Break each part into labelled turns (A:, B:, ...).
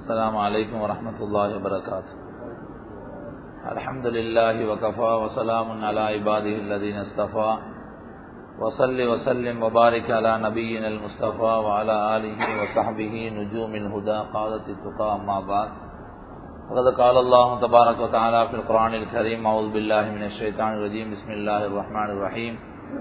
A: السلام عليكم ورحمة الله وبركاته الحمد لله وكفى وسلام على عباده الذين اصطفى وصل وسلم وبارك على نبينا المصطفى وعلى آله وصحبه نجوم الهدى قادة التقى أما بعد وقد قال الله تبارك وتعالى في القرآن الكريم أعوذ بالله من الشيطان الرجيم بسم الله الرحمن الرحيم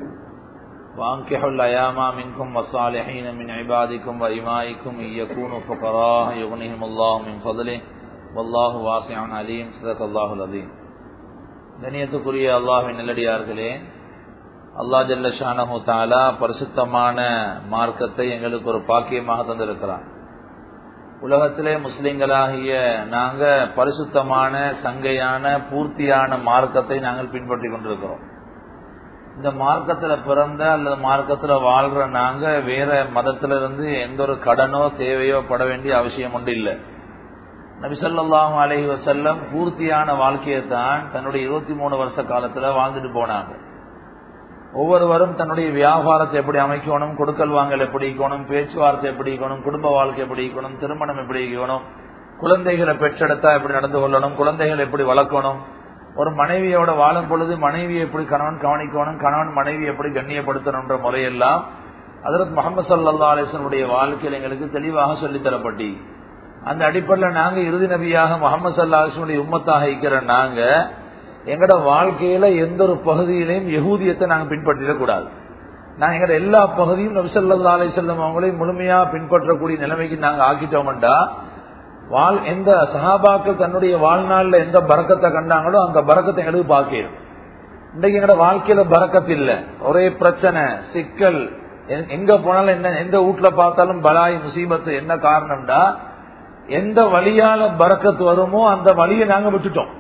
A: وأنكحوا الأيام منكم والصالحين من عبادكم وإمائكم إن يكونوا فقراء يغنيهم الله من فضله والله واسع عليم صدق الله العظيم கண்ணியத்துக்குரிய அல்லாஹின் நல்லடியார்களே அல்லா ஜல்ல ஷானஹு தாலா பரிசுத்தமான மார்க்கத்தை எங்களுக்கு ஒரு பாக்கியமாக தந்திருக்கிறான் உலகத்திலே முஸ்லிம்களாகிய நாங்க பரிசுத்தமான சங்கையான பூர்த்தியான மார்க்கத்தை நாங்கள் பின்பற்றி கொண்டிருக்கிறோம் இந்த மார்க்கத்துல பிறந்த அல்லது மார்க்கத்துல வாழ்ற நாங்க வேற மதத்துல இருந்து எந்த ஒரு கடனோ தேவையோ பட வேண்டிய அவசியம் ஒன்று இல்லை நபிசல்லாஹு அலஹி வசல்லம் பூர்த்தியான வாழ்க்கையை தான் தன்னுடைய இருபத்தி மூணு வருஷ காலத்துல வாழ்ந்துட்டு போனாங்க ஒவ்வொருவரும் தன்னுடைய வியாபாரத்தை எப்படி அமைக்கணும் கொடுக்கல் வாங்கல் எப்படி இருக்கணும் பேச்சுவார்த்தை எப்படி இருக்கணும் குடும்ப வாழ்க்கை எப்படி இருக்கணும் திருமணம் எப்படி இருக்கணும் குழந்தைகளை பெற்றெடுத்தா எப்படி நடந்து கொள்ளணும் குழந்தைகளை எப்படி வளர்க்கணும் ஒரு மனைவியோட வாழும் பொழுது மனைவியை எப்படி கணவன் கவனிக்கணும் கணவன் மனைவி எப்படி கண்ணியப்படுத்தணும்ன்ற முறையெல்லாம் அதற்கு முகமது சல்லா அலிசனுடைய வாழ்க்கையில் எங்களுக்கு தெளிவாக சொல்லித் தரப்பட்டி அந்த அடிப்படையில் நாங்க இறுதி நபியாக முகமது சல்லா அலிசனுடைய உம்மத்தாக இருக்கிற நாங்க எங்கட வாழ்க்கையில எந்த ஒரு பகுதியிலையும் யகூதியத்தை நாங்க பின்பற்றிடக் கூடாது நாங்க எங்கட எல்லா பகுதியும் நபிசல்லா அலி செல்லம் அவங்களையும் முழுமையா பின்பற்றக்கூடிய நிலைமைக்கு நாங்க ஆக்கிட்டோம்டா வாழ் எந்த சஹாபாக்கள் தன்னுடைய வாழ்நாள்ல எந்த பறக்கத்தை கண்டாங்களோ அந்த பறக்கத்தை எங்களுக்கு பார்க்கணும் இன்றைக்கு எங்கட வாழ்க்கையில பறக்கத்து இல்ல ஒரே பிரச்சனை சிக்கல் எங்க போனாலும் என்ன எந்த வீட்டுல பார்த்தாலும் பலாய் முசீபத்து என்ன காரணம்டா எந்த வழியால பறக்கத்து வருமோ அந்த வழியை நாங்க விட்டுட்டோம்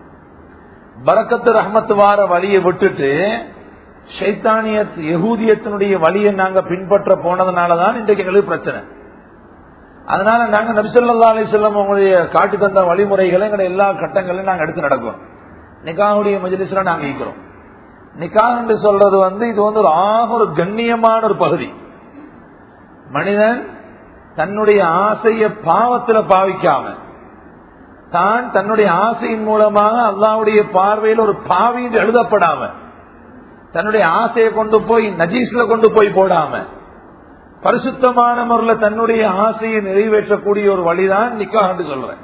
A: பறக்கத்து ரஹமத்து வார வழியை விட்டுட்டு சைத்தானிய யகூதியத்தினுடைய வழியை நாங்க பின்பற்ற போனதுனாலதான் இன்றைக்கு எங்களுக்கு பிரச்சனை அதனால நாங்க நபிசல்லா அலி சொல்லம் உங்களுடைய காட்டு தந்த வழிமுறைகளை எங்களுடைய எல்லா கட்டங்களையும் நாங்க எடுத்து நடக்கிறோம் நிக்காவுடைய மஜிலிஸ்ல நாங்க இருக்கிறோம் நிக்காக என்று சொல்றது வந்து இது வந்து ஒரு ஆக ஒரு கண்ணியமான ஒரு பகுதி மனிதன் தன்னுடைய ஆசைய பாவத்துல பாவிக்காம தான் தன்னுடைய ஆசையின் மூலமாக அல்லாவுடைய பார்வையில் ஒரு பாவி என்று எழுதப்படாம தன்னுடைய ஆசையை கொண்டு போய் நஜீஸ்ல கொண்டு போய் போடாம பரிசுத்தமான முறையில் தன்னுடைய ஆசையை நிறைவேற்றக்கூடிய ஒரு வழிதான் நிக்கா என்று சொல்றேன்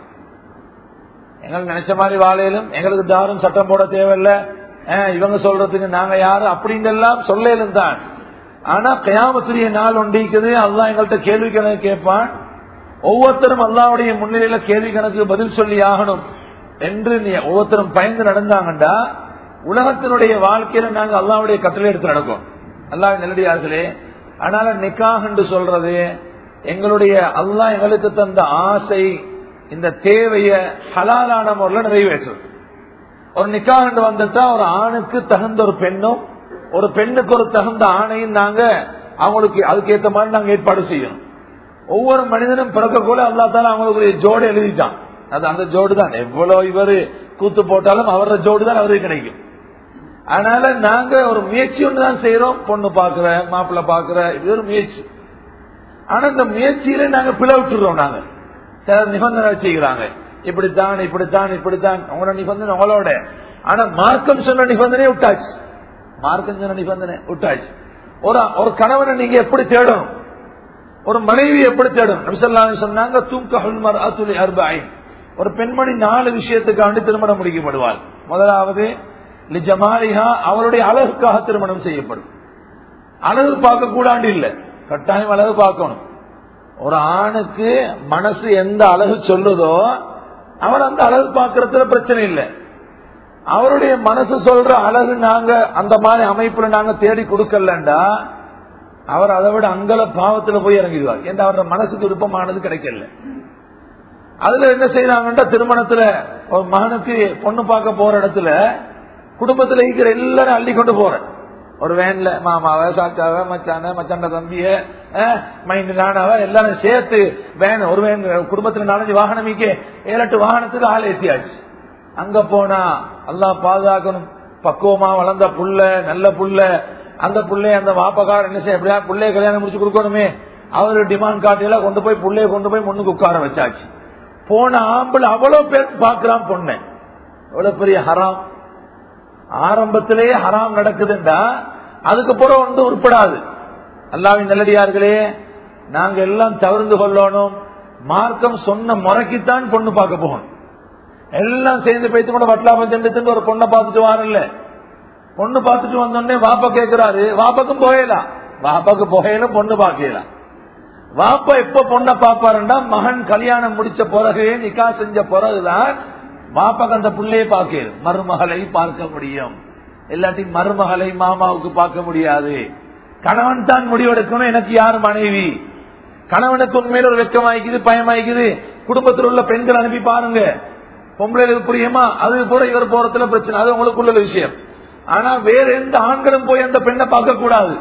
A: எங்களுக்கு நினைச்ச மாதிரி வாழையிலும் எங்களுக்கு தாரும் சட்டம் போட தேவையில்ல இவங்க சொல்றதுக்கு நாங்க யாரு அப்படின்றெல்லாம் சொல்லலும் தான் ஆனா கயாமத்துரிய நாள் ஒண்டிக்குது அல்லா எங்கள்கிட்ட கேள்வி கணக்கு கேட்பான் ஒவ்வொருத்தரும் அல்லாவுடைய முன்னிலையில கேள்வி கணக்கு பதில் சொல்லி ஆகணும் என்று நீ ஒவ்வொருத்தரும் பயந்து நடந்தாங்கண்டா உலகத்தினுடைய வாழ்க்கையில நாங்க அல்லாவுடைய கட்டளை எடுத்து நடக்கும் அல்லாஹ் நெல்லடியார்களே அதனால நிக்காக என்று சொல்றது எங்களுடைய அல்லா எங்களுக்கு தந்த ஆசை இந்த தேவைய ஹலாலான முறையில் நிறைவேற்றுறது ஒரு நிக்காக என்று வந்துட்டா ஒரு ஆணுக்கு தகுந்த ஒரு பெண்ணும் ஒரு பெண்ணுக்கு ஒரு தகுந்த ஆணையும் நாங்க அவங்களுக்கு அதுக்கேற்ற மாதிரி நாங்க ஏற்பாடு செய்யணும் ஒவ்வொரு மனிதனும் பிறக்கக்கூட அல்லா தால அவங்களுக்கு ஜோடு எழுதிட்டான் அது அந்த ஜோடு தான் எவ்வளவு இவரு கூத்து போட்டாலும் அவரோட ஜோடு தான் அவருக்கு கிடைக்கும் அதனால நாங்க ஒரு முயற்சி ஒன்று தான் செய்யறோம் பொண்ணு பாக்குற மாப்பிள்ள பாக்குற இது ஒரு முயற்சி ஆனா இந்த முயற்சியில நாங்க பிளவிட்டுறோம் நாங்க சில நிபந்தனை வச்சுக்கிறாங்க இப்படித்தான் இப்படித்தான் இப்படித்தான் உங்களோட நிபந்தனை உங்களோட ஆனா மார்க்கம் சொன்ன நிபந்தனை விட்டாச்சு மார்க்கம் சொன்ன நிபந்தனை விட்டாச்சு ஒரு ஒரு கணவனை நீங்க எப்படி தேடணும் ஒரு மனைவி எப்படி தேடும் நபிசல்லா சொன்னாங்க தூங்கஹுல்மர் அத்துலி அர்பாய் ஒரு பெண்மணி நாலு விஷயத்துக்காண்டி திருமணம் முடிக்கப்படுவாள் முதலாவது லிஜமாலிஹா அவருடைய அழகுக்காக திருமணம் செய்யப்படும் அழகு பார்க்க கூடாண்டு இல்ல கட்டாயம் அழகு பார்க்கணும் ஒரு ஆணுக்கு மனசு எந்த அழகு சொல்லுதோ அவர் அந்த அழகு பார்க்கறதுல பிரச்சனை இல்லை அவருடைய மனசு சொல்ற அழகு நாங்க அந்த மாதிரி அமைப்புல நாங்க தேடி கொடுக்கலண்டா அவர் அதை விட அங்கல பாவத்துல போய் இறங்கிடுவார் ஏன்னா அவரோட மனசுக்கு விருப்பமானது கிடைக்கல அதுல என்ன செய்யறாங்கன்னா திருமணத்துல ஒரு மகனுக்கு பொண்ணு பார்க்க போற இடத்துல குடும்பத்துல இருக்கிற எல்லாரும் அள்ளி கொண்டு போறேன் ஒரு வேன்ல மாமாவை சாச்சாவ மச்சான மச்சாண்ட தம்பிய மைண்ட் நானாவ எல்லாரும் சேர்த்து வேன் ஒரு வேன் குடும்பத்துல நாலஞ்சு வாகனம் மிக்க ஏழு எட்டு வாகனத்துக்கு ஆள் ஏற்றியாச்சு அங்க போனா எல்லாம் பாதுகாக்கணும் பக்குவமா வளர்ந்த புள்ள நல்ல புள்ள அந்த புள்ளைய அந்த வாப்பக்காரர் என்ன செய்ய எப்படியா புள்ளைய கல்யாணம் முடிச்சு கொடுக்கணுமே அவரு டிமாண்ட் காட்டில கொண்டு போய் புள்ளைய கொண்டு போய் முன்னுக்கு உட்கார வச்சாச்சு
B: போன ஆம்பளை அவ்வளவு பேர் பாக்குறான் பொண்ணு எவ்வளவு பெரிய ஹராம் ஆரம்பத்திலேயே ஹராம் நடக்குதுண்டா அதுக்கப்புறம் வந்து உருப்படாது அல்லாவின் நல்லடியார்களே நாங்க எல்லாம் தவிர்ந்து கொள்ளணும் மார்க்கம் சொன்ன முறைக்குத்தான் பொண்ணு பார்க்க போகணும் எல்லாம் சேர்ந்து போய்த்து கூட வட்டலாபம் திண்டு ஒரு பொண்ணை பார்த்துட்டு வாரல்ல பொண்ணு பார்த்துட்டு வந்தோடனே வாப்பா கேட்கிறாரு வாப்பாக்கும் போயலாம் வாப்பாக்கு போகலாம் பொண்ணு பார்க்கலாம் வாப்பா எப்ப பொண்ணை பாப்பாருன்னா மகன் கல்யாணம் முடிச்ச பிறகு நிக்கா செஞ்ச பிறகுதான் வாப்பாக்கு அந்த பிள்ளையை பார்க்கணும் மருமகளை பார்க்க முடியும் இல்லாட்டி மருமகளை மாமாவுக்கு பார்க்க முடியாது கணவன் தான் முடிவெடுக்கணும் எனக்கு யார் மனைவி கணவனுக்கு உண்மையில ஒரு வெக்கமாய்க்குது பயமாய்க்குது குடும்பத்தில் உள்ள பெண்கள் அனுப்பி பாருங்க பொம்பளைகளுக்கு புரியுமா அது கூட இவர் போறதுல பிரச்சனை அது உங்களுக்குள்ள விஷயம் ஆனா வேற எந்த ஆண்களும் போய் அந்த பெண்ணை பார்க்க கூடாது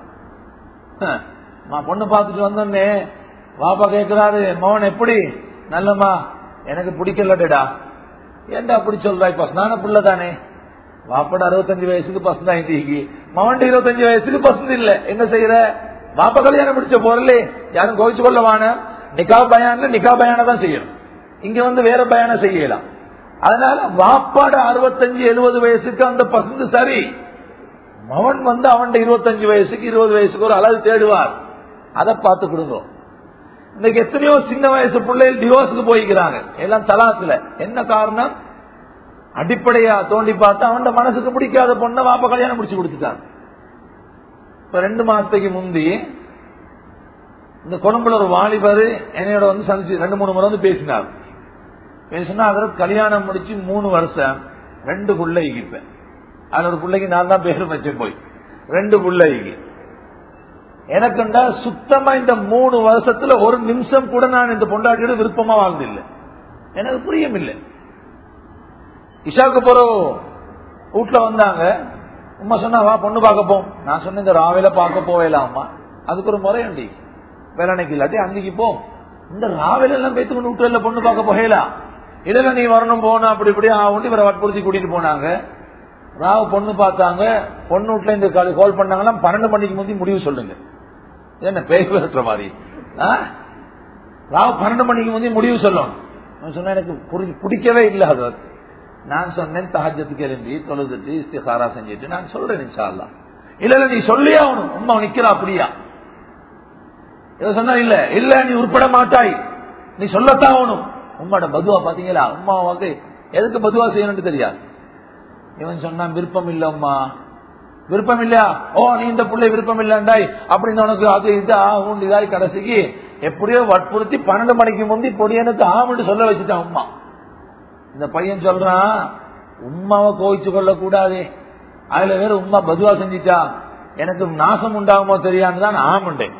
B: பொண்ணு பார்த்துட்டு வந்தோடனே வாப்பா கேட்கிறாரு மவன் எப்படி நல்லம்மா எனக்கு பிடிக்கலடா ஏன்டா அப்படி சொல்றா இப்ப ஸ்நான புள்ள தானே வாப்பட அறுபத்தஞ்சு வயசுக்கு பசங்க ஆயிட்டு மவன் இருபத்தஞ்சு வயசுக்கு பசங்க இல்ல என்ன செய்யற வாப்ப கல்யாணம் முடிச்ச போறலே யாரும் கோவிச்சு கொள்ள வான நிக்கா பயான நிக்கா பயான தான் செய்யணும் இங்க வந்து வேற பயானம் செய்யலாம் அதனால வாப்பாட அறுபத்தஞ்சு எழுபது வயசுக்கு அந்த பசங்க சரி மவன் வந்து அவன் இருபத்தஞ்சு வயசுக்கு இருபது வயசுக்கு ஒரு அளவு தேடுவார் அதை பார்த்து கொடுங்க இன்னைக்கு எத்தனையோ சின்ன வயசு பிள்ளைகள் டிவோர்ஸுக்கு போய்க்கிறாங்க எல்லாம் தலாத்துல என்ன காரணம் அடிப்படையா தோண்டி பார்த்தா அவன் மனசுக்கு பிடிக்காத பொண்ணை வாப்ப கல்யாணம் முடிச்சு கொடுத்துட்டாங்க இப்ப ரெண்டு மாசத்துக்கு முந்தி இந்த கொழும்புல ஒரு வாலிபர் என்னையோட வந்து சந்திச்சு ரெண்டு மூணு முறை வந்து பேசினார் பேசினா அதில் கல்யாணம் முடிச்சு மூணு வருஷம் ரெண்டு பிள்ளைக்கு இப்ப அதுல ஒரு பிள்ளைக்கு நான் தான் பேரு வச்சேன் போய் ரெண்டு பிள்ளைக்கு எனக்குண்டா சுத்தமா இந்த மூணு வருஷத்துல ஒரு நிமிஷம் கூட நான் இந்த பொண்டாட்டியோட விருப்பமா வாழ்ந்தில்லை எனக்கு புரியும் இல்லை இஷாக்கு போற வீட்டுல வந்தாங்க உமா சொன்னா வா பொண்ணு பார்க்க போம் நான் சொன்னேன் இந்த ராவில பார்க்க போவேலாமா அதுக்கு ஒரு முறை உண்டி வேலைக்கு இல்லாட்டி அன்னைக்கு போ இந்த ராவில எல்லாம் பேத்து கொண்டு வீட்டுல பொண்ணு பார்க்க போகலாம் இதுல நீ வரணும் போன அப்படி இப்படி ஆகுண்டு இவரை வற்புறுத்தி கூட்டிட்டு போனாங்க ராவு பொண்ணு பார்த்தாங்க பொண்ணு வீட்டுல இந்த கால் பண்ணாங்கன்னா பன்னெண்டு மணிக்கு முந்தி முடிவு சொல்லுங்க என்ன பேய் பேசுற மாதிரி ராவு பன்னெண்டு மணிக்கு முந்தி முடிவு சொல்லணும் சொன்ன எனக்கு பிடிக்கவே இல்லை அது நான் சொன்னேன் தஹஜத்துக்கு எழும்பி தொழுதுட்டு இஸ்திகாரா செஞ்சுட்டு நான் சொல்றேன் இன்ஷால்லா இல்ல இல்ல நீ சொல்லி ஆகணும் உமா நிக்கிறா அப்படியா இதை சொன்னா இல்ல இல்ல நீ உட்பட மாட்டாய் நீ சொல்லத்தான் ஆகணும் உம்மாட பதுவா பாத்தீங்களா உமா வந்து எதுக்கு பதுவா செய்யணும்னு தெரியாது இவன் சொன்னான் விருப்பம் இல்ல உமா விருப்பம் இல்லையா ஓ நீ இந்த பிள்ளை விருப்பம் இல்லண்டாய் அப்படின்னு உனக்கு அது இது ஆகும் இதாய் கடைசிக்கு எப்படியோ வற்புறுத்தி பன்னெண்டு மணிக்கு முந்தி பொடியனுக்கு ஆமுன்னு சொல்ல வச்சுட்டான் உமா இந்த பையன் சொல்றான் உமாவை கோவிச்சு கொள்ள கூடாது அதுல வேற உமா பதுவா செஞ்சிட்டா எனக்கு நாசம் உண்டாகுமோ தெரியான்னு தான் ஆமுண்டேன்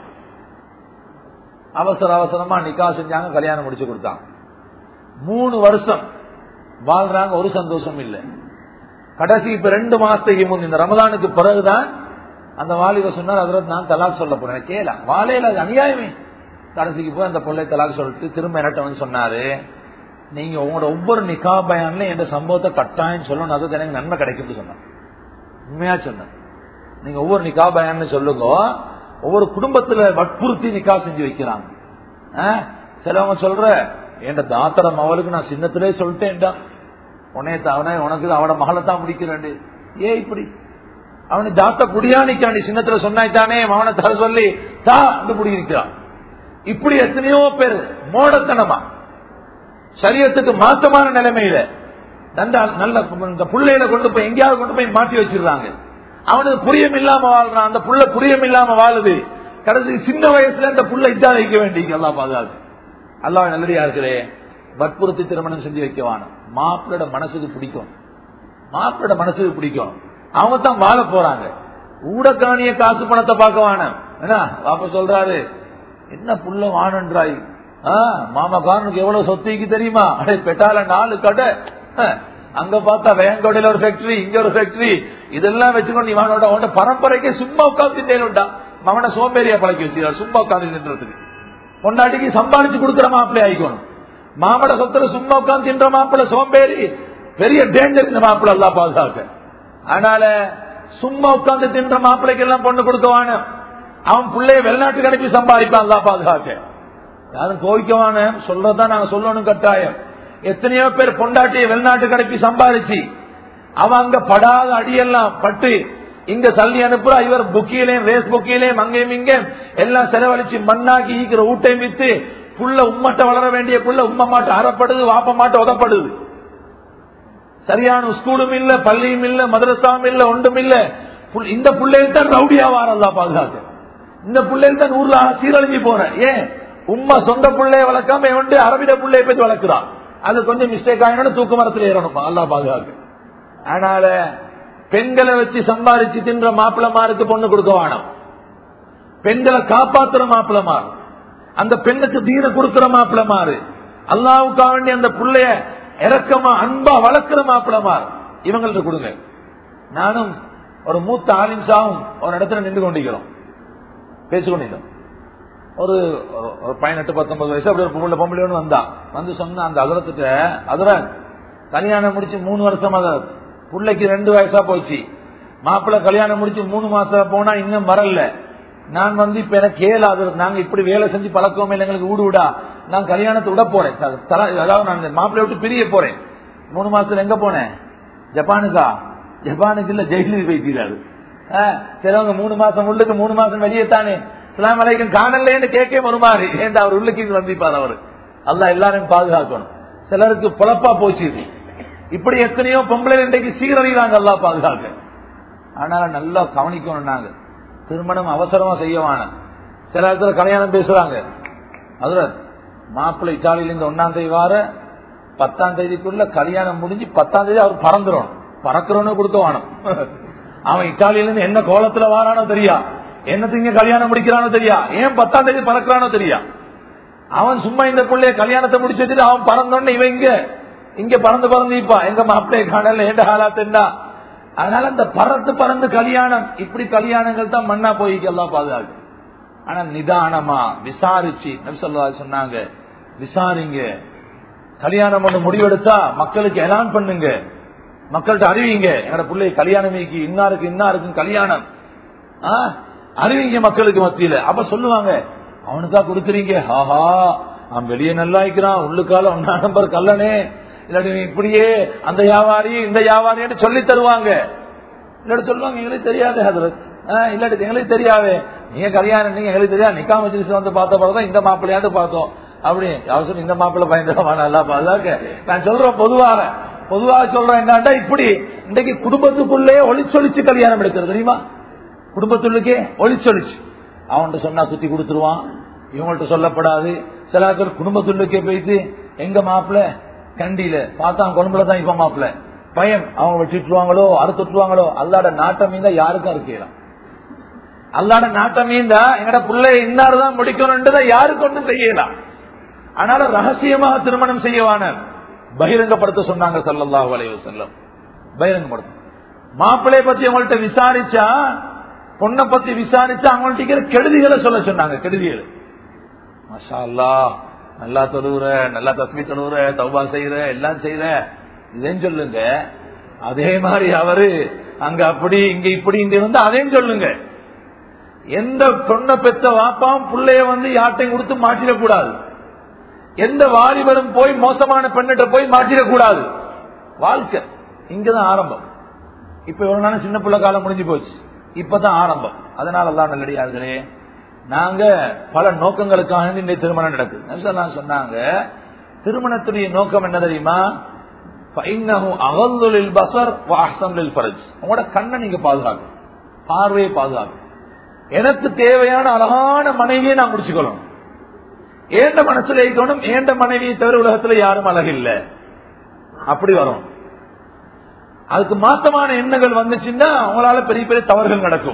B: அவசர அவசரமா நிக்கா செஞ்சாங்க கல்யாணம் முடிச்சு கொடுத்தாங்க மூணு வருஷம் வாழ்றாங்க ஒரு சந்தோஷம் இல்லை கடைசி இப்ப ரெண்டு மாசத்துக்கு முன் இந்த ரமதானுக்கு பிறகுதான் அந்த வாலிப சொன்னார் அதில் நான் தலாக் சொல்ல போறேன் கேள வாழையில அது அநியாயமே கடைசிக்கு போய் அந்த பிள்ளை தலாக் சொல்லிட்டு திரும்ப என்னட்ட வந்து சொன்னாரு நீங்க உங்களோட ஒவ்வொரு நிக்கா பயான்ல எந்த சம்பவத்தை கட்டாயம் சொல்லணும் அது எனக்கு நன்மை கிடைக்கும்னு சொன்னார் உண்மையா சொன்னேன் நீங்க ஒவ்வொரு நிக்கா பயான்னு சொல்லுங்க ஒவ்வொரு குடும்பத்துல வற்புறுத்தி நிக்கா செஞ்சு வைக்கிறாங்க சிலவங்க சொல்ற என் தாத்தரம் அவளுக்கு நான் சின்னத்திலே சொல்லிட்டேன்டா உன்னைய அவனே உனக்கு அவன மகளை தான் முடிக்கிறேன் ஏன் இப்படி அவனை தாத்த குடியா நிக்கிறான் சின்னத்துல சொன்னாய்த்தானே அவனை தர சொல்லி தா குடி நிற்கிறான் இப்படி எத்தனையோ பேர் மோடத்தனமா சரியத்துக்கு மாற்றமான நிலைமையில நல்ல இந்த பிள்ளையில கொண்டு போய் எங்கேயாவது கொண்டு போய் மாட்டி வச்சிருந்தாங்க அவனுக்கு புரியம் இல்லாம வாழ்றான் அந்த புள்ள புரியம் இல்லாம வாழுது கடைசி சின்ன வயசுல இந்த புள்ள இதா வைக்க வேண்டிய எல்லாம் பாதுகாத்து அல்லா நல்லடியா இருக்கிறே வற்புறுத்தி திருமணம் செஞ்சு வைக்கவான மாப்பிளோட மனசுக்கு பிடிக்கும் மாப்பிளோட மனசுக்கு பிடிக்கும் அவங்க தான் வாழ போறாங்க ஊடக்காணிய காசு பணத்தை பார்க்க வானம் என்ன பாப்பா சொல்றாரு என்ன புள்ள வானன்றாய் மாமா காரனுக்கு எவ்வளவு சொத்திக்கு தெரியுமா அடே பெட்டால நாலு கடை அங்க பார்த்தா வேங்கோடையில ஒரு ஃபேக்டரி இங்க ஒரு ஃபேக்டரி இதெல்லாம் வச்சுக்கொண்டு நீ வானோட உன்ட பரம்பரைக்கு சும்மா உட்காந்து திண்டேன்டா மகனை சோம்பேறியா பழக்கி வச்சுக்கிறார் சும்மா உட்காந்து தின்றதுக்கு பொண்டாட்டிக்கு சம்பாதிச்சு கொடுக்குற மாப்பிள்ளை ஆயிக்கணும் மாமட சொத்துல சும்மா உட்காந்து தின்ற மாப்பிள்ள சோம்பேறி பெரிய டேஞ்சர் இந்த மாப்பிள்ள எல்லாம் பாதுகாக்க அதனால சும்மா உட்காந்து தின்ற மாப்பிள்ளைக்கு எல்லாம் பொண்ணு கொடுக்கவான அவன் பிள்ளைய வெளிநாட்டுக்கு அனுப்பி சம்பாதிப்பான் எல்லாம் பாதுகாக்க யாரும் கோவிக்கவான சொல்றதான் நாங்க சொல்லணும் கட்டாயம் எத்தனையோ பேர் பொண்டாட்டியை வெளிநாட்டுக்கு அனுப்பி சம்பாதிச்சு அவன் அங்க படாத அடியெல்லாம் பட்டு இங்க சல்லி அனுப்புறா இவர் புக்கியிலையும் ரேஸ் புக்கியிலையும் அங்கேயும் இங்க எல்லாம் செலவழிச்சு மண்ணாக்கி ஈக்கிற ஊட்டை வித்து புள்ள உம்மட்ட வளர வேண்டிய புள்ள உம்ம மாட்ட அறப்படுது வாப்ப மாட்ட உதப்படுது சரியான ஸ்கூலும் இல்ல பள்ளியும் இல்ல மதரசாவும் இல்ல ஒன்றும் இல்ல புல்- இந்த பிள்ளைகள் தான் ரவுடியா வாரல்லா பாதுகாக்க இந்த பிள்ளைகள் தான் ஊர்ல சீரழிஞ்சு போற ஏன் உம்மா சொந்த பிள்ளைய வளர்க்காம இவன் வந்து அரபிட பிள்ளைய போய் வளர்க்கிறான் அது கொஞ்சம் மிஸ்டேக் ஆகணும் தூக்கு மரத்தில் ஏறணும் அல்லா பாதுகாக்க அதனால பெண்களை வச்சு சம்பாதிச்சு தின்ற மாப்பிளமாருக்கு பொண்ணு கொடுக்க வேணும் பெண்களை காப்பாத்துற மாப்பிளமாறு அந்த பெண்ணுக்கு தீன கொடுக்கிற மாப்பிளமாறு அல்லாவுக்காக வேண்டி அந்த புள்ளைய இறக்கமா அன்பா வளர்க்கிற மாப்பிளமாறு இவங்கள்ட்ட கொடுங்க நானும் ஒரு மூத்த ஆலிம்சாவும் ஒரு இடத்துல நின்று கொண்டிருக்கிறோம் பேசிக்கொண்டிருந்தோம் ஒரு ஒரு பதினெட்டு பத்தொன்பது வயசு அப்படி ஒரு பொம்பளை பொம்பளை ஒண்ணு வந்தா வந்து சொன்ன அந்த அகரத்துட்ட அதுல கல்யாணம் முடிச்சு மூணு வருஷம் அகரத் பிள்ளைக்கு ரெண்டு வயசா போச்சு மாப்பிள்ளை கல்யாணம் முடிச்சு மூணு மாசம் போனா இன்னும் வரல நான் வந்து இப்ப எனக்கு கேளாது நாங்க இப்படி வேலை செஞ்சு பழக்கமே இல்லை எங்களுக்கு வீடு விடா நான் கல்யாணத்தை விட போறேன் த- தர- அதாவது நான் மாப்பிள்ளை விட்டு பிரிய போறேன் மூணு மாசத்துல எங்க போனேன் ஜப்பானுக்கா ஜப்பானுக்கு இல்ல ஜெயிலுக்கு போய்க்கிறாரு சிலவங்க மூணு மாசம் உள்ளுக்கு மூணு மாசம் வெளியே தானே இஸ்லாம் அலைக்கும் காணலேன்னு கேட்க வருமாறு ஏன் அவர் உள்ளுக்கு வந்திப்பார் அவரு அல்லாஹ் எல்லாரையும் பாதுகாக்கணும் சிலருக்கு பொழப்பா போச்சு இது இப்படி எத்தனையோ பொம்பளை இன்றைக்கு சீரழிகிறாங்க அல்லாஹ் பாதுகாக்க ஆனால நல்லா கவனிக்கணும் நாங்க திருமணம் அவசரமா செய்யவான சில இடத்துல கல்யாணம் பேசுறாங்க அதுல மாப்பிள்ளை இத்தாலியில இருந்து ஒன்னாம் தேதி வார பத்தாம் தேதிக்குள்ள கல்யாணம் முடிஞ்சு பத்தாம் தேதி அவர் பறந்துடணும் பறக்கிறவனு கொடுக்க வானம் அவன் இத்தாலியில இருந்து என்ன கோலத்துல வாரானோ தெரியா என்னத்துக்கு கல்யாணம் முடிக்கிறானோ தெரியா ஏன் பத்தாம் தேதி பறக்கிறானோ தெரியா அவன் சும்மா இந்த பிள்ளைய கல்யாணத்தை முடிச்சு வச்சுட்டு அவன் பறந்தோன்னு இவன் இங்க இங்க பறந்து பறந்து இப்பா எங்க மாப்பிள்ளைய காணல ஏண்ட காலாத்துண்டா அதனால அந்த பறந்து பறந்து கல்யாணம் இப்படி கல்யாணங்கள் தான் மண்ணா போய்க்கெல்லாம் பாதுகாக்கு ஆனா நிதானமா விசாரிச்சு நபிசல்லா சொன்னாங்க விசாரிங்க கல்யாணம் பண்ண முடிவெடுத்தா மக்களுக்கு எலான் பண்ணுங்க மக்கள்கிட்ட அறிவிங்க என்னோட பிள்ளை கல்யாணம் இன்னாருக்கு இன்னாருக்கும் கல்யாணம் ஆ? அறிவிங்க மக்களுக்கு மத்தியில அப்ப சொல்லுவாங்க அவனுக்கா கொடுக்குறீங்க ஆஹா அவன் வெளியே நல்லா இருக்கிறான் உள்ளுக்கால ஒன்னா நம்பர் கல்லனே இல்லாட்டி நீ இப்படியே அந்த வியாபாரி இந்த வியாபாரின்னு சொல்லி தருவாங்க இல்லாட்டி சொல்லுவாங்க எங்களுக்கு தெரியாது ஹதரத் ஆ, இல்லாட்டி எங்களுக்கு தெரியாது நீங்க கல்யாணம் நீங்க எங்களுக்கு தெரியாது நிக்காம வச்சு வந்து பார்த்த பிறகுதான் இந்த மாப்பிள்ளையாண்டு பார்த்தோம் அப்படி அவசரம் இந்த மாப்பிள்ளை பயந்துடமா நல்லா பாதுகாக்க நான் சொல்றேன் பொதுவாக பொதுவாக சொல்றேன் என்னண்டா இப்படி இன்னைக்கு குடும்பத்துக்குள்ளே ஒளிச்சொலிச்சு கல்யாணம் எடுக்கிறது தெரியுமா குடும்பத்துள்ளுக்கே ஒளிச்சொலிச்சு அவன்கிட்ட சொன்னா குத்தி கொடுத்துருவான் இவங்கள்ட்ட சொல்லப்படாது சில பேர் குடும்பத்துள்ளுக்கே போயிட்டு எங்க மாப்பிள்ள கண்டியில பார்த்தா கொழும்புல தான் இப்ப மாப்பிள்ள பையன் அவங்க வச்சுட்டுருவாங்களோ அறுத்துட்டுருவாங்களோ அல்லாட நாட்டம் மீந்தா யாருக்கும் இருக்கலாம் அல்லாட நாட்டம் மீந்தா எங்கட பிள்ளை இன்னாருதான் முடிக்கணும்ன்றதை யாருக்கு ஒன்றும் செய்யலாம் ஆனால ரகசியமாக திருமணம் செய்யவான பகிரங்கப்படுத்த சொன்னாங்க சல்லல்லாஹு அலைஹி வஸல்லம் பகிரங்கப்படுத்த மாப்பிள்ளைய பத்தி அவங்கள்ட்ட விசாரிச்சா பொண்ணை பத்தி விசாரிச்சா அவங்கள்ட்ட இருக்கிற கெடுதிகளை சொல்ல சொன்னாங்க கெடுதிகள் மஷா அல்லாஹ் நல்லா தொழுவுற நல்லா தஸ்மி தொழுவுற தௌபா செய்யற எல்லாம் செய்யற இதையும் சொல்லுங்க அதே மாதிரி அவரு அங்க அப்படி இங்க இப்படி இங்க வந்து அதையும் சொல்லுங்க எந்த பொண்ணை பெத்த வாப்பாம் பிள்ளைய வந்து யார்ட்டையும் கொடுத்து மாற்றிடக்கூடாது எந்த வாலிபரும் போய் மோசமான பெண்ணிட்ட போய் மாற்றிடக்கூடாது வாழ்க்கை இங்கதான் ஆரம்பம் இப்ப இவ்வளவு நாள் சின்ன பிள்ளை காலம் முடிஞ்சு போச்சு இப்பதான் ஆரம்பம் அதனாலதான் நல்லடியார்களே நாங்க பல நோக்கங்களுக்காக இந்த திருமணம் நடக்குது நபிசல்லாம் சொன்னாங்க திருமணத்துடைய நோக்கம் என்ன தெரியுமா அகல்லில் பசர் வாசனில் பரஜ் உங்களோட கண்ணை நீங்க பாதுகாக்கும் பார்வையை பாதுகாக்கும் எனக்கு தேவையான அழகான மனைவியை நான் முடிச்சுக்கொள்ளணும் ஏண்ட மனசுல இருக்கணும் ஏண்ட மனைவியை தவிர உலகத்துல யாரும் அழகில்லை அப்படி வரும் அதுக்கு மாத்தமான எண்ணங்கள் வந்துச்சுன்னா அவங்களால பெரிய பெரிய தவறுகள் நடக்கும்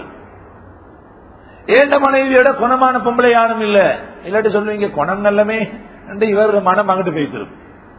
B: ஏண்ட மனைவியோட குணமான பொம்பளை யாரும் இல்ல இல்லாட்டி சொல்லுவீங்க குணம் நல்லமே என்று இவர் மனம் அங்கிட்டு போய்த்திரும்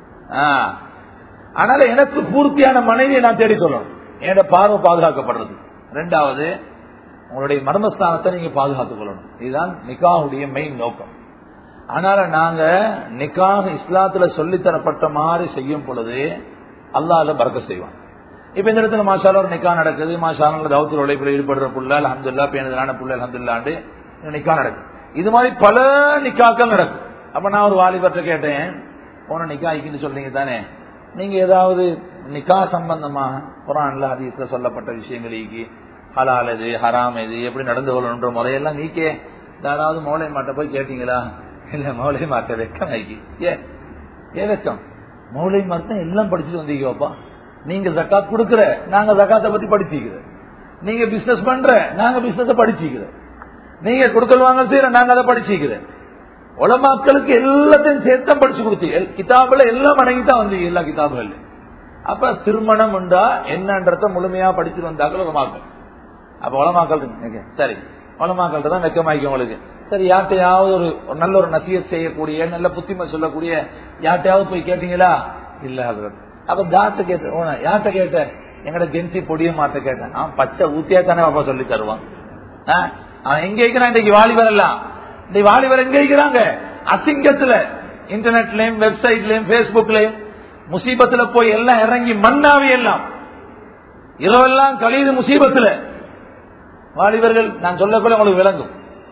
B: அதனால எனக்கு பூர்த்தியான மனைவியை நான் தேடி சொல்லணும் என்னோட பார்வை பாதுகாக்கப்படுறது ரெண்டாவது உங்களுடைய மர்மஸ்தானத்தை நீங்க பாதுகாத்துக் கொள்ளணும் இதுதான் நிக்காவுடைய மெயின் நோக்கம் அதனால நாங்க நிக்காக இஸ்லாத்துல சொல்லி தரப்பட்ட மாதிரி செய்யும் பொழுது அல்லாஹ் பறக்க செய்வான் இப்ப இந்த இடத்துல மாஷால ஒரு நிக்கா நடக்குது மாஷால தௌத்துல உழைப்புல ஈடுபடுற புள்ள அலமதுல்லா பேணுதலான புள்ள அலமதுல்லாண்டு நிக்கா நடக்குது இது மாதிரி பல நிக்காக்கள் நடக்கும் அப்ப நான் ஒரு வாலிபர்ட்ட கேட்டேன் போன நிக்காய்க்குன்னு சொல்றீங்க தானே நீங்க ஏதாவது நிக்கா சம்பந்தமா குரான்ல ஹதீஸ்ல சொல்லப்பட்ட விஷயங்களுக்கு ஹலால் எது ஹராம் எது எப்படி நடந்து கொள்ளணுன்ற முறையெல்லாம் நீக்கே யாராவது மௌலை மாட்ட போய் கேட்டீங்களா இல்ல மௌலை மாட்ட வெக்கம் ஆகி ஏ ஏ வெக்கம் மௌலை மாட்டம் எல்லாம் படிச்சுட்டு வந்தீங்கப்பா நீங்க ஜக்காத் கொடுக்கற நாங்க ஜக்காத்தை பத்தி படிச்சுக்கிறோம் நீங்க பிசினஸ் பண்ற நாங்க பிசினஸ் படிச்சுக்கிறோம் நீங்க கொடுக்கல் வாங்க செய்யற நாங்க அதை படிச்சுக்கிறோம் உலமாக்களுக்கு எல்லாத்தையும் சேர்த்து படிச்சு கொடுத்தீங்க கிதாபுல எல்லாம் அடங்கி தான் வந்தீங்க எல்லா கிதாபுகள் அப்ப திருமணம் உண்டா என்னன்றத முழுமையா படிச்சுட்டு வந்தாக்கள் உலமாக்கள் அப்ப உலமாக்கள் இருக்கு. சரி உலமாக்கள்கிட்ட தான் வெக்கமாய்க்கும் உங்களுக்கு சரி யார்கிட்டயாவது ஒரு ஒரு நல்ல ஒரு நசியத் செய்யக்கூடிய நல்ல புத்திமை சொல்லக்கூடிய யார்கிட்டயாவது போய் கேட்டீங்களா இல்ல அது அப்ப தாத்த கேட்ட ஓ, நான் யார்கிட்ட கேட்ட எங்கட ஜென்சி பொடிய மாட்ட கேட்டேன் அவன் பச்சை ஊத்தியா தானே அப்பா சொல்லி தருவான் ஆ? அவன் எங்க இருக்கிறான் இன்னைக்கு வாலிபர் எல்லாம் இன்னைக்கு வாலிபர் எங்க இருக்கிறாங்க அசிங்கத்துல இன்டர்நெட்லயும் வெப்சைட்லயும் பேஸ்புக்லயும் முசீபத்துல போய் எல்லாம் இறங்கி மண்ணாவி எல்லாம் இரவெல்லாம் கழியுது முசீபத்துல வாலிபர்கள் நான் சொல்லக்குள்ள உங்களுக்கு விளங்கும்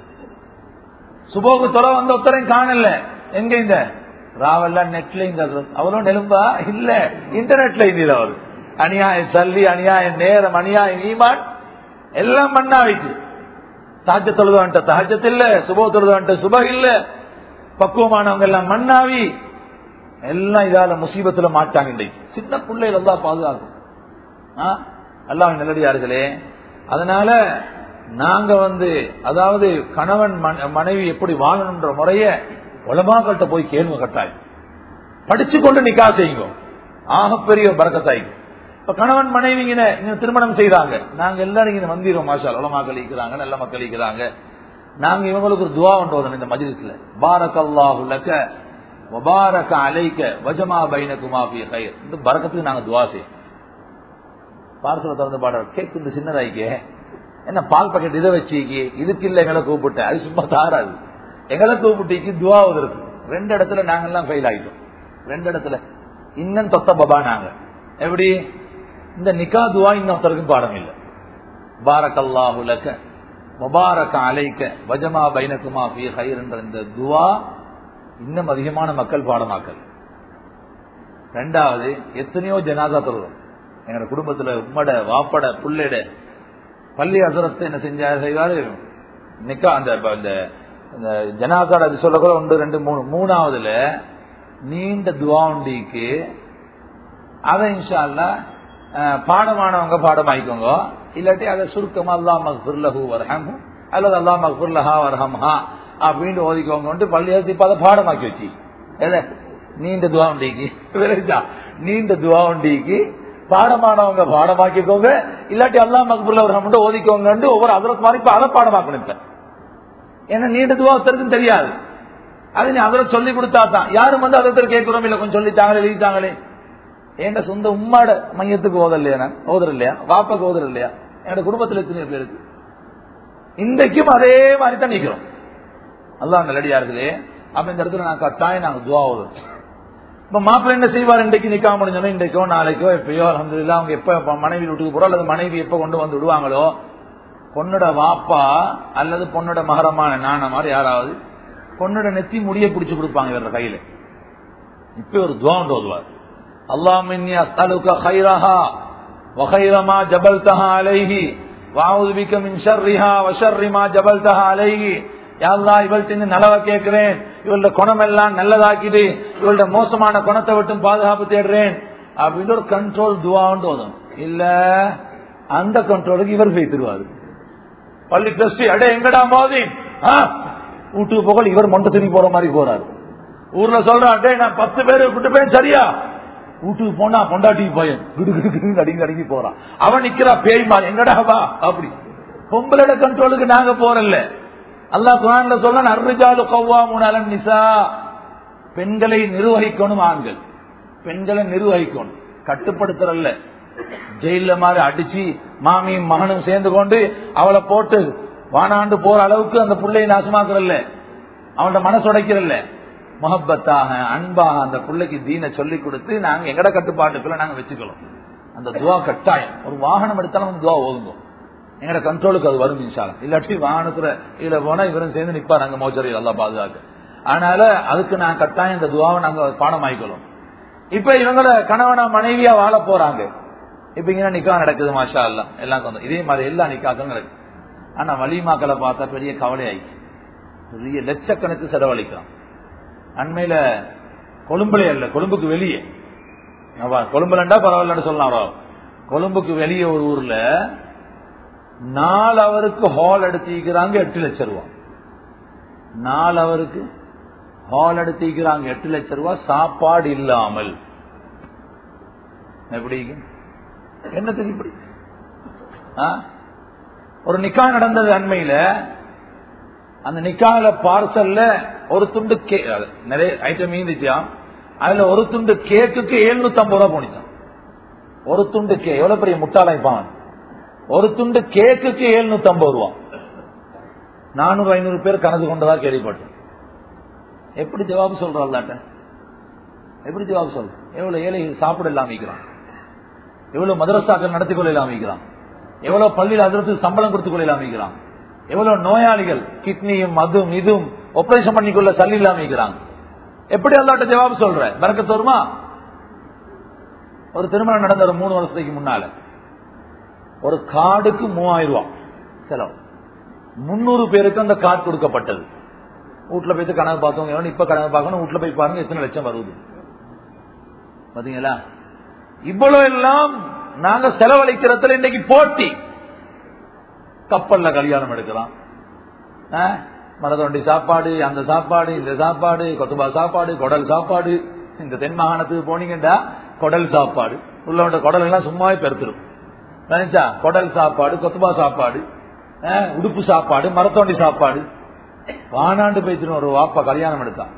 B: சுபோகு தொலை வந்த ஒருத்தரையும் காணல எங்க இந்த ராவெல்லாம் நெட்ல இந்த அவரும் நெலும்பா இல்ல இன்டர்நெட்ல இந்த அவர் அநியாய சல்லி அநியாய நேரம் அநியாய ஈமான் எல்லாம் மண்ணாவிட்டு தாஜ தொழுதான்ட்ட தாஜத் இல்ல சுப தொழுதான்ட்ட சுப இல்ல பக்குவமானவங்க எல்லாம் மண்ணாவி எல்லாம் இதால முசீபத்துல மாட்டாங்க இன்றைக்கு சின்ன பிள்ளைகள் எல்லாம் பாதுகாக்கும் அல்லாஹ் நல்லடியார்களே அதனால நாங்க வந்து அதாவது கணவன் மன- மனைவி எப்படி வாழணுன்ற முறைய உலமாக்கள்கிட்ட போய் கேள்வி கட்டாயம் படிச்சு கொண்டு நிக்கா செய்யுங்க ஆகப்பெரிய பறக்கத்தாய் இப்ப கணவன் மனைவி இங்க இங்க திருமணம் செய்றாங்க நாங்க எல்லாரும் இங்க வந்திரோம் மாஷால் உலமாக்கள் இருக்கிறாங்க நல்ல மக்கள் இருக்கிறாங்க நாங்க இவங்களுக்கு ஒரு துவா ஒன்று ஓதணும் இந்த மஜ்லிஸ்ல பாரக்கல்லாஹு லக்க வபாரக அலைக்க வஜமா பைனகுமா ஃபீ கைர் இந்த பரக்கத்துக்கு நாங்க துவா செய்யும் பார்சல திறந்து பாடுற கேக் இந்த சின்னதாய்க்கே என்ன பால் பாக்கெட் இதை வச்சுக்கி இதுக்கு இல்ல எங்களை கூப்பிட்ட அது சும்மா தாராது எங்களை கூப்பிட்டு துவா இருக்கு ரெண்டு இடத்துல நாங்க எல்லாம் ஃபெயில் ஆயிட்டோம் ரெண்டு இடத்துல இன்னும் தொத்த பபா நாங்க எப்படி இந்த நிக்கா துவா இன்னொருத்தருக்கும் பாடம் இல்லை பாரக்கல்லாஹு லக்க முபாரக அலைக்க வஜமா பைனகுமா ஃபீ ஹைர் என்ற இந்த துவா இன்னும் அதிகமான மக்கள் பாடமாக்கல் ரெண்டாவது எத்தனையோ ஜனாதா தொழுவோம் எங்க குடும்பத்துல உம்மட வாப்பட புள்ளட பள்ளி அசுரத்தை என்ன செஞ்சா செய்வாரு நிக்கா அந்த அந்த அந்த ஜனாதாட அது சொல்ல கூட ஒன்று ரெண்டு மூணு மூணாவதுல நீண்ட துவாண்டிக்கு அதை இன்ஷா அல்லாஹ், அஹ், பாடமானவங்க பாடமாயிக்கோங்க இல்லாட்டி அதை சுருக்கமா அல்லா மக்ஃபுர்லஹு வர்ஹம்ஹு அல்லது அல்லா மக்ஃபுர்லஹா வர்ஹம்ஹா அப்படின்னு ஓதிக்கோங்க பள்ளியாசி இப்ப அதை பாடமாக்கி வச்சு எது? நீண்ட துவாண்டிக்கு விளைஞ்சா நீண்ட துவாண்டிக்கு பாடமானவங்க பாடமாக்கிக்கோங்க இல்லாட்டி அல்லா மக்புர்ல வர்ஹம்னு ஓதிக்கோங்க ஒவ்வொரு அதரத் மாதிரி இப்ப அதை பாடமாக்கணும் இப்ப ஏன்னா நீண்ட துவா ஒருத்தருக்கும் தெரியாது அது நீ அதரத் சொல்லி கொடுத்தா தான் யாரும் வந்து அதற்கு கேட்கிறோம் இல்ல கொஞ்சம் சொல்லித்தாங்களே எழுதித்தாங்களே என் சொந்த உம்மாட மையத்துக்கு ஓதல் இல்லையா நான் ஓதர் இல்லையா வாப்பாக்கு ஓதர் இல்லையா என்னோட குடும்பத்தில் எத்தனை பேருக்கு இன்றைக்கும் அதே மாதிரி தான் நிக்கிறோம் அல்லாஹ் நல்லடியார்களே அப்ப இந்த இடத்துல நான் கட்டாயம் நாங்க துவா ஓதுறோம் இப்ப மாப்பிள்ளை என்ன செய்வார் இன்றைக்கு நிக்கா முடிஞ்சோம் இன்றைக்கோ நாளைக்கோ எப்பயோ அலமதுல்லா அவங்க எப்ப எப்ப மனைவி வீட்டுக்கு போறோம் அல்லது மனைவி எப்ப கொண்டு வந்து விடுவாங்களோ பொண்ணோட வாப்பா அல்லது பொண்ணோட மகரமான நான மாதிரி யாராவது பொண்ணோட நெத்தி முடிய பிடிச்சு கொடுப்பாங்க இவர கையில இப்ப ஒரு துவான் ஓதுவார் اللهم إني أسألك خيرها وخير ما جبلتها عليه وأعوذ بك من شرها وشر ما جبلتها عليه யா அல்லாஹ் இவள்கிட்ட இருந்து நலவ கேட்கிறேன் இவளோட குணம் எல்லாம் நல்லதாக்கிடு இவளோட மோசமான குணத்தை விட்டும் பாதுகாப்பு தேடுறேன் அப்படின்னு ஒரு கண்ட்ரோல் துவான்னு ஓதும் இல்ல அந்த கண்ட்ரோலுக்கு இவர் வைத்திருவாரு பள்ளி டெஸ்ட் அடே எங்கடா மோதி வீட்டுக்கு போக இவர் மொண்டை துணி போற மாதிரி போறாரு ஊர்ல சொல்றான் டேய் நான் பத்து பேரு விட்டு போய் சரியா வீட்டுக்கு போனா பொண்டாட்டி பையன் கிடு கிடு கிடு அடிங்கி அடிங்கி போறான் அவன் நிக்கிறா பேய் மாதிரி எங்கடா வா அப்படி பொம்பளோட கண்ட்ரோலுக்கு நாங்க போறல அல்லாஹ் குரான்ல சொல்ல அர்ரிஜாலு கவ்வாமுனலன் நிசா பெண்களை நிர்வகிக்கணும் ஆண்கள் பெண்களை நிர்வகிக்கணும் கட்டுப்படுத்துறல்ல ஜெயில மாதிரி அடிச்சு மாமியும் மகனும் சேர்ந்து கொண்டு அவளை போட்டு வானாண்டு போற அளவுக்கு அந்த பிள்ளையை நாசமாக்குறல்ல அவனோட மனசு உடைக்கிறல்ல முகப்பத்தாக அன்பாக அந்த பிள்ளைக்கு தீனை சொல்லி கொடுத்து நாங்க எங்கட கட்டுப்பாட்டுக்குள்ள நாங்க வச்சுக்கலாம் அந்த துவா கட்டாயம் ஒரு வாகனம் எடுத்தாலும் அந்த துவா ஓதுங்க எங்கட கண்ட்ரோலுக்கு அது வரும் இன்ஷாலம் இல்லாட்டி வாகனத்துல இதுல போனா இவரும் சேர்ந்து நிப்பார் அங்க மோச்சரி எல்லாம் பாதுகாக்க அதனால அதுக்கு நான் கட்டாயம் இந்த துவாவை நாங்க பாடமாய்க்கணும் இப்ப இவங்கள கணவனா மனைவியா வாழ போறாங்க இப்ப இங்க நிக்கா நடக்குது மாஷா அல்லா எல்லாம் கொஞ்சம் இதே மாதிரி எல்லா நிக்காக்களும் நடக்குது ஆனா வலிமாக்களை பார்த்தா பெரிய கவலை ஆயிடுச்சு பெரிய லட்சக்கணக்கு செலவழிக்கலாம் அண்மையில கொழும்புல இல்ல கொழும்புக்கு வெளியே கொழும்புலண்டா பரவாயில்லன்னு சொல்லலாம் கொழும்புக்கு வெளியே ஒரு ஊர்ல நாலு அவருக்கு ஹால் எடுத்திக்கிறாங்க எட்டு லட்சம் ரூபா நாலு அவருக்கு ஹால் எடுத்திக்கிறாங்க எட்டு லட்சம் ரூபா சாப்பாடு இல்லாமல் எப்படி என்னத்துக்கு இப்படி ஒரு நிக்கா நடந்தது அண்மையில அந்த நிக்கால பார்சல்ல ஒரு துண்டு கே நிறைய ஐட்டம் மீந்துச்சா அதுல ஒரு துண்டு கேக்குக்கு எழுநூத்தி ஐம்பது ரூபா போனிச்சான் ஒரு துண்டு கே எவ்வளவு பெரிய முட்டாளாய்ப்பான் ஒரு துண்டு கேக்குக்கு எழுநூத்தி ஐம்பது ரூபா நானூறு ஐநூறு பேர் கணக்கு கொண்டதா கேள்விப்பட்டேன் எப்படி ஜவாபு சொல்றோம் அல்லாட்ட எப்படி ஜவாபு சொல்ற எவ்வளவு ஏழைகள் சாப்பிட இல்லாம வைக்கிறான் எவ்வளவு மதரசாக்கள் நடத்தி கொள்ள இல்லாம வைக்கிறான் எவ்வளவு பள்ளியில் அதற்கு சம்பளம் கொடுத்துக் கொள்ள இல்லாம வைக்கிறான் எவ்வளவு நோயாளிகள் கிட்னியும் அதுவும் இதுவும் ஆபரேஷன் பண்ணிக்கொள்ள சல்லி இல்லாம வைக்கிறாங்க எப்படி அல்லாட்ட ஜவாபு சொல்ற பறக்க வருமா ஒரு திருமணம் நடந்த ஒரு மூணு வருஷத்துக்கு முன்னால ஒரு கார்டுக்கு மூவாயிரம் ரூபாய் செலவு முன்னூறு பேருக்கு அந்த கார்டு கொடுக்கப்பட்டது வீட்டுல போய் கணக்கு பார்த்தவங்க இப்ப கணக்கு பார்க்கணும் வீட்டுல போய் பாருங்க எத்தனை லட்சம் வருது பாத்தீங்களா இவ்வளவு எல்லாம் நாங்க செலவழிக்கிறதுல இன்னைக்கு போட்டி கப்பல்ல கல்யாணம் எடுக்கலாம் மரதொண்டி சாப்பாடு அந்த சாப்பாடு இந்த சாப்பாடு கொத்துபா சாப்பாடு குடல் சாப்பாடு இந்த தென் மாகாணத்துக்கு போனீங்கடா குடல் சாப்பாடு உள்ள குடல் எல்லாம் சும்மாவே பெருத்துரும் நினைச்சா குடல் சாப்பாடு கொத்துபா சாப்பாடு உடுப்பு சாப்பாடு மரத்தோண்டி சாப்பாடு வானாண்டு போய்த்து ஒரு வாப்பா கல்யாணம் எடுத்தான்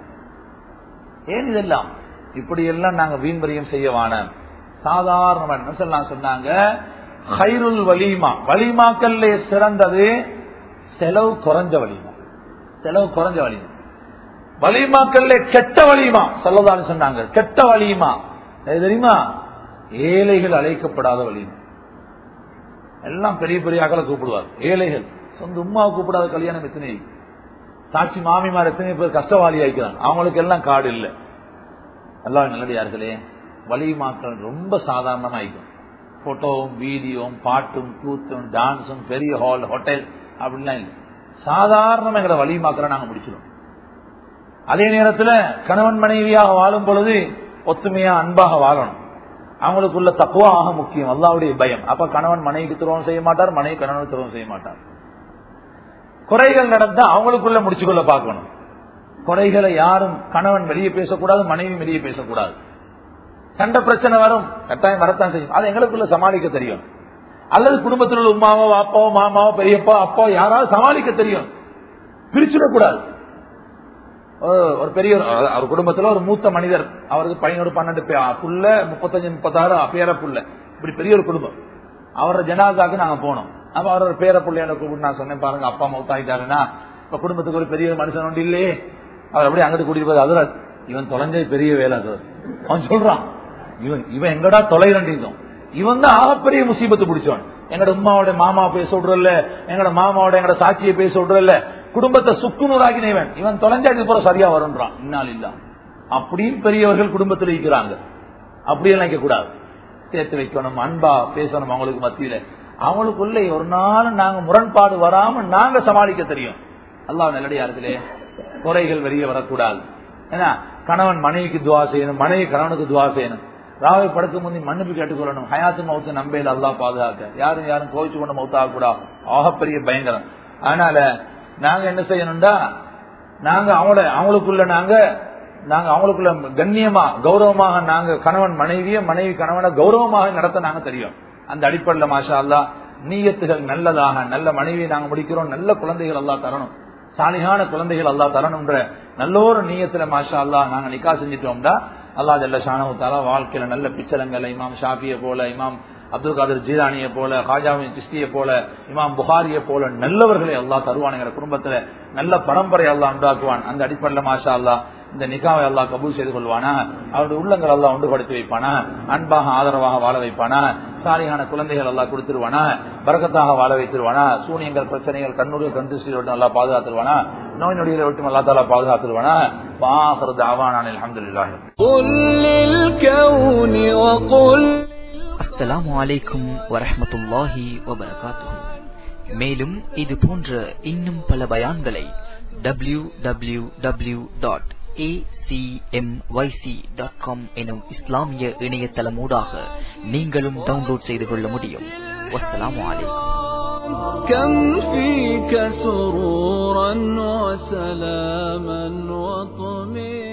B: ஏன் இதெல்லாம் இப்படி எல்லாம் நாங்க வீண்பரியம் செய்ய வான சாதாரண சொன்னாங்க ஹைருல் வலிமா வலிமாக்கல்ல சிறந்தது செலவு குறைஞ்ச வலிமா செலவு குறைஞ்ச வலிமா வலிமாக்கல்ல கெட்ட வலிமா சொல்லதான்னு சொன்னாங்க கெட்ட வலிமா தெரியுமா ஏழைகள் அழைக்கப்படாத வலிமா எல்லாம் பெரிய பெரிய அகல கூப்பிடுவார் ஏழைகள் சொந்த உமாவை கூப்பிடாத கல்யாணம் எத்தனை சாட்சி மாமிமார் எத்தனை பேர் கஷ்டவாளி ஆயிக்கிறாங்க அவங்களுக்கு எல்லாம் காடு இல்லை எல்லாம் நல்லடியார்களே வலிமாக்கள் ரொம்ப சாதாரணமா ஆயிக்கும் போட்டோவும் வீடியோவும் பாட்டும் கூத்தும் டான்ஸும் பெரிய ஹால் ஹோட்டல் அப்படின்லாம் இல்லை சாதாரணமா எங்களை வலிமாக்களை நாங்க முடிச்சிடும் அதே நேரத்தில் கணவன் மனைவியாக வாழும் பொழுது ஒத்துமையா அன்பாக வாழணும் அவங்களுக்குள்ள தக்குவாக முக்கியம் அல்லாவுடைய பயம் அப்ப கணவன் மனைவிக்கு துரோகம் செய்ய மாட்டார் மனைவி கணவனுக்கு துரோகம் செய்ய மாட்டார் குறைகள் நடந்தா அவங்களுக்குள்ள முடிச்சுக்கொள்ள பார்க்கணும் குறைகளை யாரும் கணவன் வெளியே பேசக்கூடாது மனைவி வெளியே பேசக்கூடாது சண்டை பிரச்சனை வரும் கட்டாயம் வரத்தான் செய்யும் அது எங்களுக்குள்ள சமாளிக்க தெரியும் அல்லது குடும்பத்தில் உள்ள உமாவோ அப்பாவோ மாமாவோ பெரியப்பா அப்பா யாராவது சமாளிக்க தெரியும் பிரிச்சுடக்கூடாது ஒரு பெரிய ஒரு குடும்பத்துல ஒரு மூத்த மனிதர் அவருக்கு பதினோரு பன்னெண்டு புள்ள முப்பத்தஞ்சு முப்பத்தாறு பேர புள்ள இப்படி பெரிய ஒரு குடும்பம் அவரோட ஜனாதாக்கு நாங்க போனோம் அப்ப அவரோட பேர பிள்ளையான கூப்பிட்டு நான் சொன்னேன் பாருங்க அப்பா மௌத்தாயிட்டாருன்னா இப்ப குடும்பத்துக்கு ஒரு பெரிய மனுஷன் ஒன்று இல்லையே அவர் அப்படியே அங்கிட்டு கூட்டிட்டு போய் அதுல இவன் தொலைஞ்சது பெரிய வேலை அது அவன் சொல்றான் இவன் இவன் எங்கடா தொலைறண்டிருந்தோம் இவன் தான் ஆகப்பெரிய முசீபத்து பிடிச்சவன் எங்கட உமாவோட மாமா பேச விடுறல எங்கட மாமாவோட எங்கட சாட்சியை பேச விடுறல குடும்பத்தை சுக்குநூறாக்கினவன் இவன் தொலைஞ்சாக்கு போற சரியா வரும்ன்றான் இன்னால் இல்ல அப்படியும் பெரியவர்கள் குடும்பத்தில் இருக்கிறாங்க அப்படியெல்லாம் வைக்க கூடாது சேர்த்து வைக்கணும் அன்பா பேசணும் அவங்களுக்கு மத்தியில அவங்களுக்குள்ள ஒரு நாள் நாங்க முரண்பாடு வராம நாங்க சமாளிக்க தெரியும் அல்லாஹ் நல்லடியார்களே குறைகள் வெளியே வரக்கூடாது ஏன்னா கணவன் மனைவிக்கு துவா செய்யணும் மனைவி கணவனுக்கு துவா செய்யணும் ராவை படுக்க முந்தி மன்னிப்பு கேட்டுக்கொள்ளணும் ஹயாத்து மௌத்து நம்பையில் அல்லா பாதுகாக்க யாரும் யாரும் கோவிச்சு கொண்டு மௌத்தாக கூடாது ஆகப்பெரிய பயங்கரம் அதனால நாங்க என்ன செய்யணும்டா நாங்க அவங்கள அவங்களுக்குள்ள நாங்க நாங்க அவங்களுக்குள்ள கண்ணியமா கௌரவமாக நாங்க கணவன் மனைவிய மனைவி கணவனை கௌரவமாக நடத்த நாங்க தெரியும் அந்த அடிப்படையில் மாஷா அல்லா நீயத்துகள் நல்லதாக நல்ல மனைவியை நாங்க முடிக்கிறோம் நல்ல குழந்தைகள் அல்லா தரணும் சாலிகான குழந்தைகள் அல்லா தரணும்ன்ற நல்ல ஒரு நீயத்துல மாஷா அல்லா நாங்க நிக்கா செஞ்சிட்டோம்டா அல்லா ஜல்ல ஷானவுத்தாலா வாழ்க்கையில நல்ல பிச்சரங்கள் இமாம் ஷாஃபிய போல இமாம் அப்துல் காதர் ஜீரானியை போல ஹாஜாவின் சிஸ்திய போல இமாம் புகாரிய போல நல்லவர்களை அல்லா தருவான் எங்க குடும்பத்துல நல்ல பரம்பரை அல்லா உண்டாக்குவான் அந்த அடிப்படையில் மாஷா அல்லா இந்த நிகாவை அல்லாஹ் கபூல் செய்து கொள்வானா அவருடைய உள்ளங்கள் அல்லாஹ் ஒன்றுபடுத்தி வைப்பானா அன்பாக ஆதரவாக வாழ வைப்பானா சாலியான குழந்தைகள் எல்லாம் கொடுத்துருவானா பரக்கத்தாக வாழ வைத்திருவானா சூனியங்கள் பிரச்சனைகள் கண்ணுடைய கண்டிஸ்டியோட நல்லா பாதுகாத்துருவானா நோய் நொடிகளை விட்டு அல்லா தாலா பாதுகாத்துருவானா பாக்குறது ஆவானான் அலமதுல்லாஹி
C: قل للكون وقل
D: அஸ்ஸலாமு அலைக்கும் வரஹ்மத்துல்லாஹி வபரகாத்துஹு மேலும் இது போன்ற இன்னும் பல பயான்களை W W W dot dot com எனும் இஸ்லாமிய இணையதளமூடாக நீங்களும் டவுன்லோட் செய்து கொள்ள முடியும் வஸ்ஸலாமு அலைக்கும்
C: كم فيك سرورا وسلاما وطمئنا